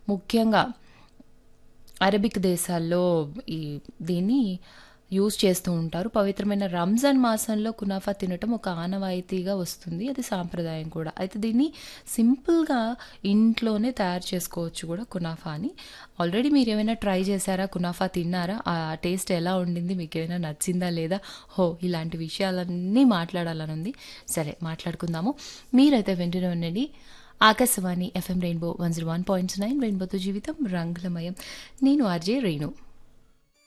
ముఖ్యంగా అరబిక్ దేశాల్లో ఈ దీన్ని యూజ్ చేస్తూ ఉంటారు పవిత్రమైన రంజాన్ మాసంలో కునాఫా తినటం ఒక ఆనవాయితీగా వస్తుంది అది సాంప్రదాయం కూడా అయితే దీన్ని సింపుల్గా ఇంట్లోనే తయారు చేసుకోవచ్చు కూడా కునాఫాని ఆల్రెడీ మీరు ఏమైనా ట్రై చేశారా కునాఫా తిన్నారా ఆ టేస్ట్ ఎలా ఉండింది మీకు ఏమైనా నచ్చిందా లేదా హో ఇలాంటి విషయాలన్నీ మాట్లాడాలని ఉంది సరే మాట్లాడుకుందాము మీరైతే వింటూనే ఉండండి Akashvani FM rainbow one zero one point nine రెయిన్బోతో జీవితం రంగులమయం నేను ఆర్జే రేణు